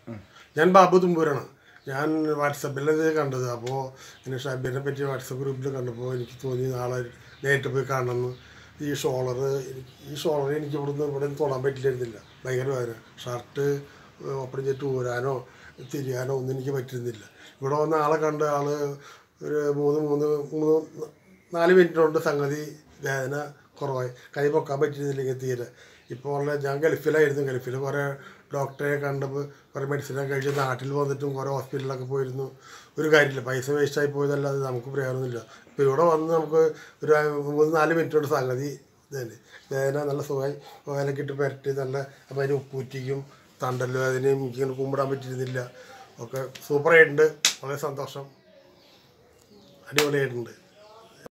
ഞാൻ ബാബു തുമ്പൂരാണ് ഞാൻ വാട്സപ്പിൽ ഇത് കണ്ടത് അപ്പോൾ ഇങ്ങനെ ഷബീറിനെ പറ്റി വാട്സപ്പ് ഗ്രൂപ്പിൽ കണ്ടപ്പോൾ എനിക്ക് തോന്നി നാളെ നേരിട്ട് പോയി കാണണമെന്ന് ഈ ഷോളർ ഈ ഷോളർ എനിക്ക് ഇവിടുന്ന് ഇവിടെ നിന്ന് തൊടാൻ പറ്റില്ലായിരുന്നില്ല ഭയങ്കര വേദന ഷർട്ട് ഓപ്പൺ ചെയ്തിട്ട് ഊരാനോ തിരിയാനോ ഒന്നും എനിക്ക് പറ്റുന്നില്ല ഇവിടെ വന്ന ആളെ കണ്ട ആൾ ഒരു മൂന്ന് മൂന്ന് മൂന്ന് നാല് മിനിറ്റ് കൊണ്ട് സംഗതി വേദന കുറവായി കൈ പൊക്കാൻ പറ്റിയിരുന്നില്ലെങ്കിൽ തീരെ ഇപ്പോൾ ഉള്ള ഞാൻ ഗൾഫിലായിരുന്നു ഗൾഫിൽ കുറേ ഡോക്ടറെ കണ്ടപ്പോൾ കുറേ മെഡിസിനൊക്കെ കഴിച്ച് നാട്ടിൽ വന്നിട്ടും കുറേ ഹോസ്പിറ്റലിലൊക്കെ പോയിരുന്നു ഒരു കാര്യമില്ല പൈസ വേസ്റ്റായി പോയതല്ലാതെ നമുക്ക് പ്രയോജനമൊന്നുമില്ല ഇപ്പോൾ ഇവിടെ വന്ന് നമുക്ക് ഒരു മൂന്ന് നാല് മിനിറ്റ് കൊണ്ട് സംഗതി ഇതല്ലേ വേദന നല്ല സുഖമായി വേദനയ്ക്ക് ഇട്ട് പുരട്ടി നല്ല അപ്പോൾ അതിന് ഉപ്പൂറ്റിക്കും തണ്ടൽ വേദനയും എനിക്കിങ്ങനെ കുമ്പിടാൻ പറ്റിയിരുന്നില്ല ഒക്കെ സൂപ്പറായിട്ടുണ്ട് വളരെ സന്തോഷം അടിപൊളിയായിട്ടുണ്ട്